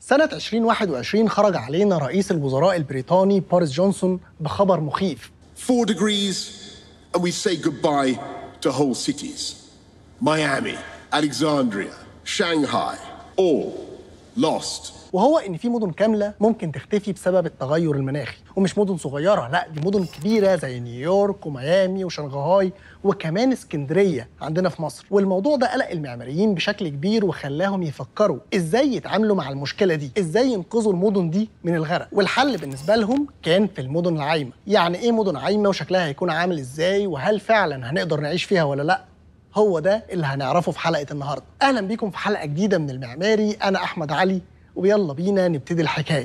سنة 2021 خرج علينا رئيس الوزراء البريطاني بوريس جونسون بخبر مخيف Four degrees, and we say goodbye to whole cities. Miami, Alexandria, Shanghai, all lost. وهو ان في مدن كامله ممكن تختفي بسبب التغير المناخي ومش مدن صغيره لا دي مدن كبيره زي نيويورك وميامي وشنغهاي وكمان اسكندريه عندنا في مصر والموضوع ده قلق المعماريين بشكل كبير وخلاهم يفكروا ازاي يتعاملوا مع المشكله دي ازاي ينقذوا المدن دي من الغرق والحل بالنسبه لهم كان في المدن العايمه يعني ايه مدن عايمه وشكلها هيكون عامل ازاي وهل فعلا هنقدر نعيش فيها ولا لا هو ده اللي هنعرفه في حلقه النهارده اهلا بيكم في حلقه جديده من المعماري انا احمد علي ويلا بينا نبتدي الحكايه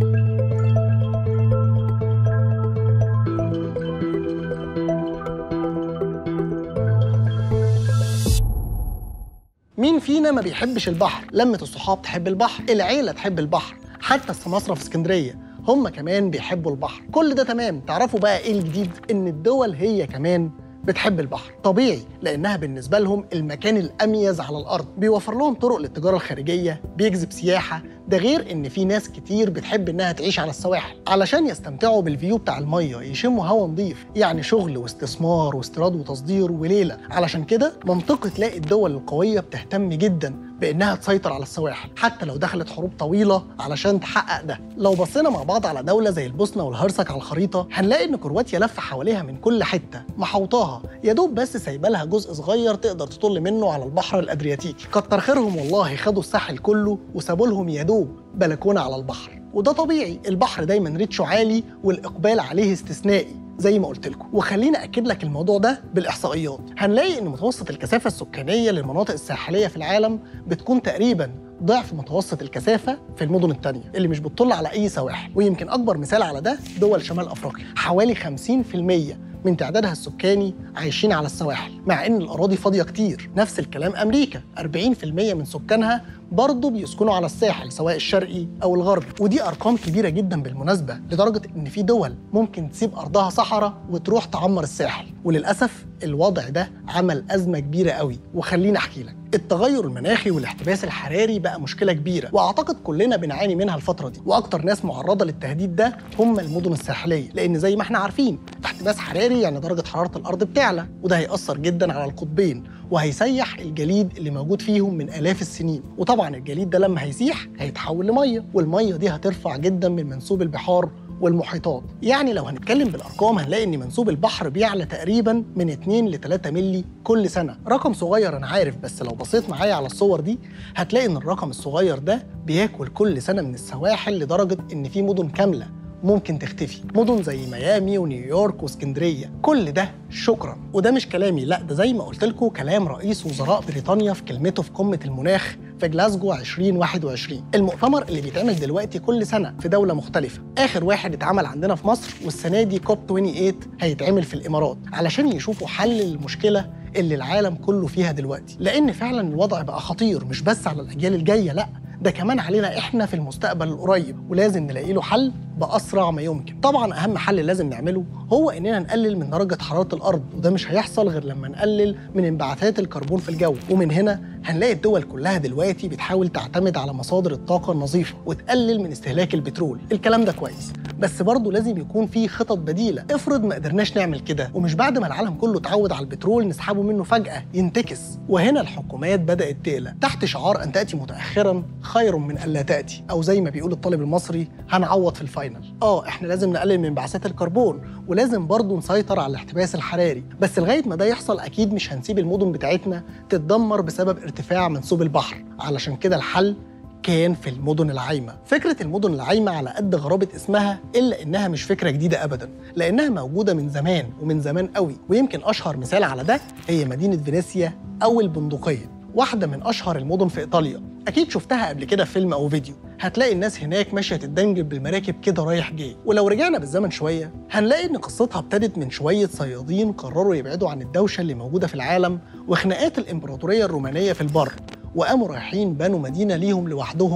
مين فينا ما بيحبش البحر لمة الصحاب تحب البحر العيلة تحب البحر حتى السماسرة في اسكندرية هم كمان بيحبوا البحر كل ده تمام تعرفوا بقى ايه الجديد ان الدول هي كمان بتحب البحر طبيعي لانها بالنسبه لهم المكان الاميز على الارض بيوفر لهم طرق للتجاره الخارجيه بيجذب سياحه ده غير ان في ناس كتير بتحب انها تعيش على السواحل علشان يستمتعوا بالفيو بتاع الميه يشموا هوا نظيف يعني شغل واستثمار واستيراد وتصدير وليله علشان كده منطقي تلاقي الدول القويه بتهتم جدا بانها تسيطر على السواحل حتى لو دخلت حروب طويله علشان تحقق ده لو بصينا مع بعض على دوله زي البوسنه والهرسك على الخريطه هنلاقي ان كرواتيا لفه حواليها من كل حته محوطاها يا دوب بس سايبه لها جزء صغير تقدر تطل منه على البحر الادرياتيكي كتر خيرهم والله خدوا الساحل كله وسابوا لهم يا دوب بلكونه على البحر وده طبيعي البحر دايما ريتشه عالي والاقبال عليه استثنائي زي ما قلت لكم وخلينا اكد لك الموضوع ده بالاحصائيات هنلاقي ان متوسط الكثافه السكانيه للمناطق الساحليه في العالم بتكون تقريبا ضعف متوسط الكثافه في المدن التانية اللي مش بتطل على اي سواحل ويمكن اكبر مثال على ده دول شمال افريقيا حوالي 50% من تعدادها السكاني عايشين على السواحل مع ان الاراضي فاضيه كتير نفس الكلام امريكا 40% من سكانها برضه بيسكنوا على الساحل سواء الشرقي او الغربي ودي ارقام كبيره جدا بالمناسبه لدرجه ان في دول ممكن تسيب ارضها صحراء وتروح تعمر الساحل وللاسف الوضع ده عمل ازمه كبيره قوي وخليني احكي لك التغير المناخي والاحتباس الحراري بقى مشكله كبيره واعتقد كلنا بنعاني منها الفتره دي واكتر ناس معرضه للتهديد ده هم المدن الساحليه لان زي ما احنا عارفين احتباس حراري يعني درجه حراره الارض بتعلى وده هيأثر جدا على القطبين وهيسيح الجليد اللي موجود فيهم من آلاف السنين وطبعا الجليد ده لما هيسيح هيتحول لميه والميه دي هترفع جدا من منسوب البحار والمحيطات يعني لو هنتكلم بالارقام هنلاقي ان منسوب البحر بيعلى تقريبا من 2 ل 3 مللي كل سنه رقم صغير انا عارف بس لو بصيت معايا على الصور دي هتلاقي ان الرقم الصغير ده بياكل كل سنه من السواحل لدرجه ان في مدن كامله ممكن تختفي مدن زي ميامي ونيويورك واسكندريه كل ده شكرا وده مش كلامي لا ده زي ما قلت لكم كلام رئيس وزراء بريطانيا في كلمته في قمه المناخ في جلاسجو 2021 المؤتمر اللي بيتعمل دلوقتي كل سنه في دوله مختلفه اخر واحد اتعمل عندنا في مصر والسنه دي كوب 28 هيتعمل في الامارات علشان يشوفوا حل للمشكله اللي العالم كله فيها دلوقتي لان فعلا الوضع بقى خطير مش بس على الاجيال الجايه لا ده كمان علينا احنا في المستقبل القريب ولازم نلاقي له حل باسرع ما يمكن طبعا اهم حل لازم نعمله هو اننا نقلل من درجه حراره الارض وده مش هيحصل غير لما نقلل من انبعاثات الكربون في الجو ومن هنا هنلاقي الدول كلها دلوقتي بتحاول تعتمد على مصادر الطاقه النظيفه وتقلل من استهلاك البترول الكلام ده كويس بس برضه لازم يكون في خطط بديله افرض ما قدرناش نعمل كده ومش بعد ما العالم كله اتعود على البترول نسحبه منه فجاه ينتكس وهنا الحكومات بدات تقلق تحت شعار ان تاتي متاخرا خير من الا تاتي او زي ما بيقول الطالب المصري هنعوض في الفاينل اه احنا لازم نقلل من انبعاثات الكربون ولازم برضه نسيطر على الاحتباس الحراري بس لغايه ما ده يحصل اكيد مش هنسيب المدن بتاعتنا تتدمر بسبب ارتفاع منسوب البحر علشان كده الحل كان في المدن العايمة فكرة المدن العايمة على قد غرابة اسمها إلا إنها مش فكرة جديدة أبدا لأنها موجودة من زمان ومن زمان قوي ويمكن أشهر مثال على ده هي مدينة فينيسيا أو البندقية واحدة من أشهر المدن في إيطاليا أكيد شفتها قبل كده في فيلم أو فيديو هتلاقي الناس هناك ماشية تتدنجل بالمراكب كده رايح جاي ولو رجعنا بالزمن شوية هنلاقي إن قصتها ابتدت من شوية صيادين قرروا يبعدوا عن الدوشة اللي موجودة في العالم وخناقات الإمبراطورية الرومانية في البر وقاموا رايحين بنوا مدينة ليهم لوحدهم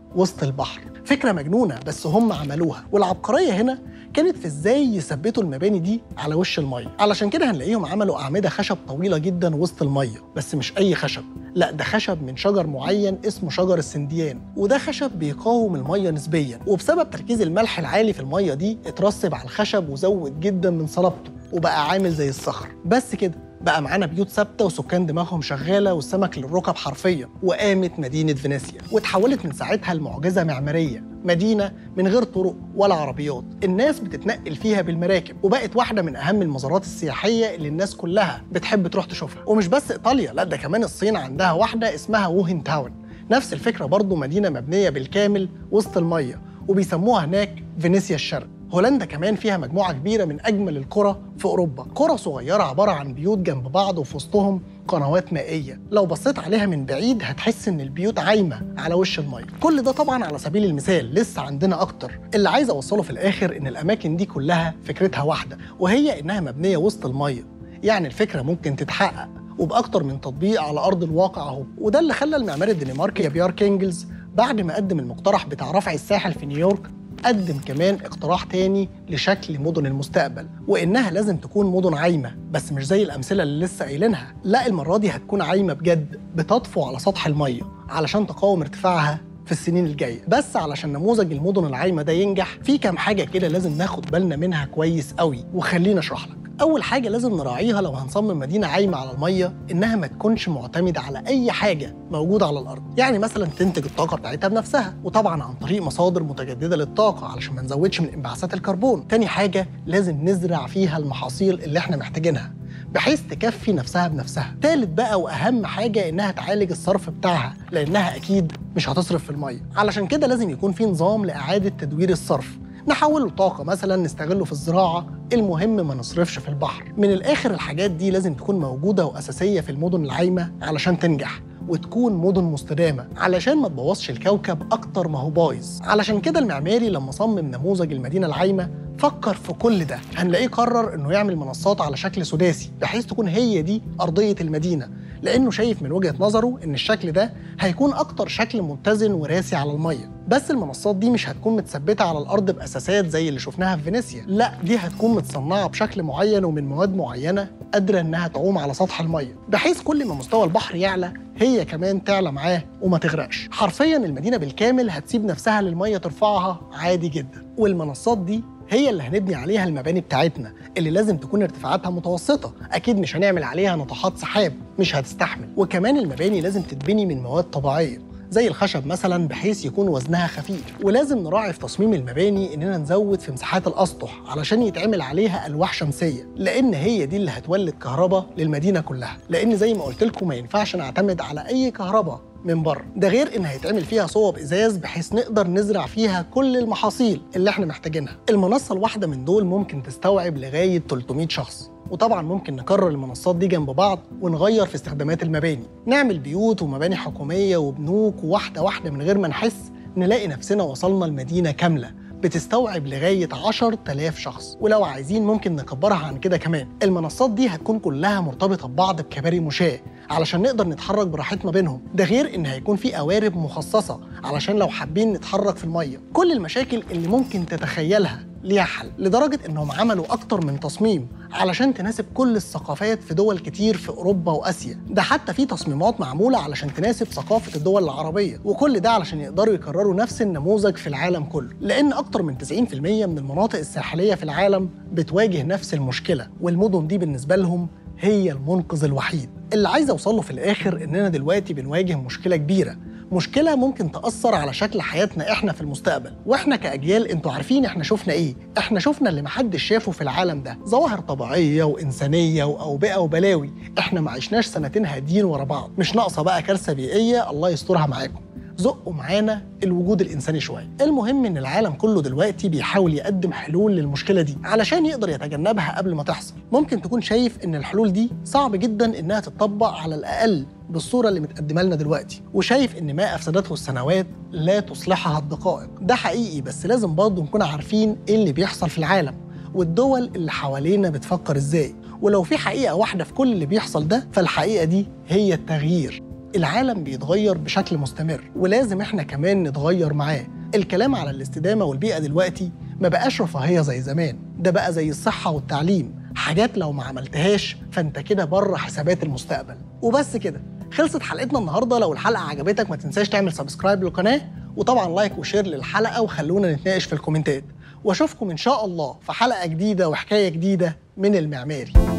وسط البحر فكرة مجنونة بس هم عملوها والعبقرية هنا كانت في ازاي يثبتوا المباني دي على وش المية علشان كده هنلاقيهم عملوا أعمدة خشب طويلة جدا وسط المية بس مش أي خشب لا ده خشب من شجر معين اسمه شجر السنديان وده خشب بيقاوم المية نسبيا وبسبب تركيز الملح العالي في المية دي اترسب على الخشب وزود جدا من صلابته وبقى عامل زي الصخر بس كده بقى معانا بيوت ثابته وسكان دماغهم شغاله والسمك للركب حرفيا وقامت مدينه فينيسيا واتحولت من ساعتها لمعجزه معماريه مدينه من غير طرق ولا عربيات الناس بتتنقل فيها بالمراكب وبقت واحده من اهم المزارات السياحيه اللي الناس كلها بتحب تروح تشوفها ومش بس ايطاليا لا ده كمان الصين عندها واحده اسمها ووهن تاون نفس الفكره برضه مدينه مبنيه بالكامل وسط الميه وبيسموها هناك فينيسيا الشرق هولندا كمان فيها مجموعة كبيرة من أجمل القرى في أوروبا قرى صغيرة عبارة عن بيوت جنب بعض وفي وسطهم قنوات مائية لو بصيت عليها من بعيد هتحس إن البيوت عايمة على وش المية كل ده طبعا على سبيل المثال لسه عندنا أكتر اللي عايز أوصله في الآخر إن الأماكن دي كلها فكرتها واحدة وهي إنها مبنية وسط المية يعني الفكرة ممكن تتحقق وبأكتر من تطبيق على أرض الواقع أهو وده اللي خلى المعماري الدنماركي بيار كينجلز بعد ما قدم المقترح بتاع رفع الساحل في نيويورك قدم كمان اقتراح تاني لشكل مدن المستقبل وانها لازم تكون مدن عايمه بس مش زي الامثله اللي لسه قايلينها لا المره دي هتكون عايمه بجد بتطفو على سطح الميه علشان تقاوم ارتفاعها في السنين الجايه بس علشان نموذج المدن العايمه ده ينجح في كام حاجه كده لازم ناخد بالنا منها كويس قوي وخلينا اشرح لك اول حاجه لازم نراعيها لو هنصمم مدينه عايمه على الميه انها ما تكونش معتمده على اي حاجه موجوده على الارض يعني مثلا تنتج الطاقه بتاعتها بنفسها وطبعا عن طريق مصادر متجدده للطاقه علشان ما نزودش من انبعاثات الكربون تاني حاجه لازم نزرع فيها المحاصيل اللي احنا محتاجينها بحيث تكفي نفسها بنفسها تالت بقى واهم حاجه انها تعالج الصرف بتاعها لانها اكيد مش هتصرف في الميه علشان كده لازم يكون في نظام لاعاده تدوير الصرف نحوله لطاقة مثلا نستغله في الزراعة المهم ما نصرفش في البحر من الآخر الحاجات دي لازم تكون موجودة وأساسية في المدن العايمة علشان تنجح وتكون مدن مستدامة علشان ما تبوظش الكوكب أكتر ما هو بايظ علشان كده المعماري لما صمم نموذج المدينة العايمة فكر في كل ده هنلاقيه قرر انه يعمل منصات على شكل سداسي بحيث تكون هي دي ارضيه المدينه لانه شايف من وجهه نظره ان الشكل ده هيكون اكتر شكل متزن وراسي على الميه بس المنصات دي مش هتكون متثبته على الارض باساسات زي اللي شفناها في فينيسيا لا دي هتكون متصنعه بشكل معين ومن مواد معينه قادره انها تعوم على سطح الميه بحيث كل ما مستوى البحر يعلى هي كمان تعلى معاه وما تغرقش حرفيا المدينه بالكامل هتسيب نفسها للميه ترفعها عادي جدا والمنصات دي هي اللي هنبني عليها المباني بتاعتنا اللي لازم تكون ارتفاعاتها متوسطة أكيد مش هنعمل عليها ناطحات سحاب مش هتستحمل وكمان المباني لازم تتبني من مواد طبيعية زي الخشب مثلا بحيث يكون وزنها خفيف ولازم نراعي في تصميم المباني اننا نزود في مساحات الاسطح علشان يتعمل عليها الواح شمسيه لان هي دي اللي هتولد كهرباء للمدينه كلها لان زي ما قلت لكم ما ينفعش نعتمد على اي كهرباء من بره ده غير ان هيتعمل فيها صوب ازاز بحيث نقدر نزرع فيها كل المحاصيل اللي احنا محتاجينها المنصه الواحده من دول ممكن تستوعب لغايه 300 شخص وطبعا ممكن نكرر المنصات دي جنب بعض ونغير في استخدامات المباني نعمل بيوت ومباني حكوميه وبنوك واحده واحده من غير ما نحس نلاقي نفسنا وصلنا لمدينه كامله بتستوعب لغاية 10000 شخص ولو عايزين ممكن نكبرها عن كده كمان المنصات دي هتكون كلها مرتبطة ببعض بكباري مشاة علشان نقدر نتحرك براحتنا بينهم ده غير ان هيكون في قوارب مخصصة علشان لو حابين نتحرك في المية كل المشاكل اللي ممكن تتخيلها ليها حل لدرجة انهم عملوا اكتر من تصميم علشان تناسب كل الثقافات في دول كتير في اوروبا واسيا ده حتى في تصميمات معمولة علشان تناسب ثقافة الدول العربية وكل ده علشان يقدروا يكرروا نفس النموذج في العالم كله لان اكتر من 90% من المناطق الساحلية في العالم بتواجه نفس المشكلة والمدن دي بالنسبة لهم هي المنقذ الوحيد اللي عايز اوصله في الاخر اننا دلوقتي بنواجه مشكلة كبيرة مشكلة ممكن تأثر على شكل حياتنا احنا في المستقبل واحنا كأجيال انتوا عارفين احنا شفنا ايه احنا شفنا اللي محدش شافه في العالم ده ظواهر طبيعية وإنسانية وأوبئة وبلاوي احنا ما عشناش سنتين هاديين ورا بعض مش ناقصة بقى كارثة بيئية الله يسترها معاكم زقوا معانا الوجود الانساني شويه المهم ان العالم كله دلوقتي بيحاول يقدم حلول للمشكله دي علشان يقدر يتجنبها قبل ما تحصل ممكن تكون شايف ان الحلول دي صعب جدا انها تتطبق على الاقل بالصوره اللي متقدمه لنا دلوقتي وشايف ان ما افسدته السنوات لا تصلحها الدقائق ده حقيقي بس لازم برضه نكون عارفين ايه اللي بيحصل في العالم والدول اللي حوالينا بتفكر ازاي ولو في حقيقه واحده في كل اللي بيحصل ده فالحقيقه دي هي التغيير العالم بيتغير بشكل مستمر ولازم احنا كمان نتغير معاه الكلام على الاستدامة والبيئة دلوقتي ما بقاش رفاهية زي زمان ده بقى زي الصحة والتعليم حاجات لو ما عملتهاش فانت كده بره حسابات المستقبل وبس كده خلصت حلقتنا النهارده لو الحلقة عجبتك ما تنساش تعمل سبسكرايب للقناة وطبعا لايك وشير للحلقة وخلونا نتناقش في الكومنتات واشوفكم ان شاء الله في حلقة جديدة وحكاية جديدة من المعماري